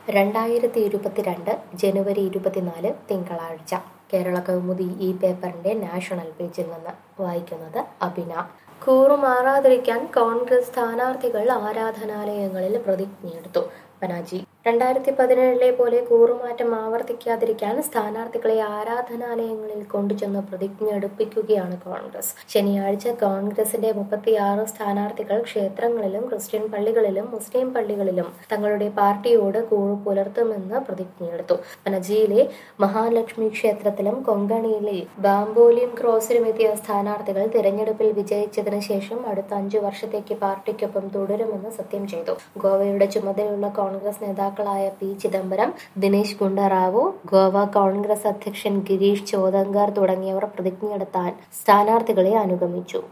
രണ്ടായിരത്തി ഇരുപത്തിരണ്ട് ജനുവരി ഇരുപത്തിനാല് തിങ്കളാഴ്ച കേരള കൗമുദി ഈ പേപ്പറിന്റെ നാഷണൽ പേജിൽ നിന്ന് വായിക്കുന്നത് അഭിന കൂറുമാറാതിരിക്കാൻ കോൺഗ്രസ് സ്ഥാനാർത്ഥികൾ ആരാധനാലയങ്ങളിൽ പ്രതിജ്ഞയെടുത്തു പനാജി രണ്ടായിരത്തി പതിനേഴിലെ പോലെ കൂറുമാറ്റം ആവർത്തിക്കാതിരിക്കാൻ സ്ഥാനാർത്ഥികളെ ആരാധനാലയങ്ങളിൽ കൊണ്ടുചെന്ന് പ്രതിജ്ഞ എടുപ്പിക്കുകയാണ് കോൺഗ്രസ് ശനിയാഴ്ച കോൺഗ്രസിന്റെ മുപ്പത്തിയാറ് സ്ഥാനാർത്ഥികൾ ക്ഷേത്രങ്ങളിലും ക്രിസ്ത്യൻ പള്ളികളിലും മുസ്ലിം പള്ളികളിലും തങ്ങളുടെ പാർട്ടിയോട് കൂറു പുലർത്തുമെന്ന് പ്രതിജ്ഞയെടുത്തു പനജിയിലെ മഹാലക്ഷ്മി ക്ഷേത്രത്തിലും കൊങ്കണിയിലെ ബാംബോലിയും ക്രോസിലും എത്തിയ സ്ഥാനാർത്ഥികൾ തിരഞ്ഞെടുപ്പിൽ വിജയിച്ചതിന് ശേഷം അടുത്ത അഞ്ചു വർഷത്തേക്ക് പാർട്ടിക്കൊപ്പം തുടരുമെന്ന് സത്യം ചെയ്തു ഗോവയുടെ ചുമതലയുള്ള കോൺഗ്രസ് നേതാക്കളായ പി ചിദംബരം ദിനേശ് ഗുണ്ടറാവു ഗോവ കോൺഗ്രസ് അധ്യക്ഷൻ ഗിരീഷ് ചോദങ്കർ തുടങ്ങിയവർ പ്രതിജ്ഞയെടുത്താൻ സ്ഥാനാർത്ഥികളെ അനുഗമിച്ചു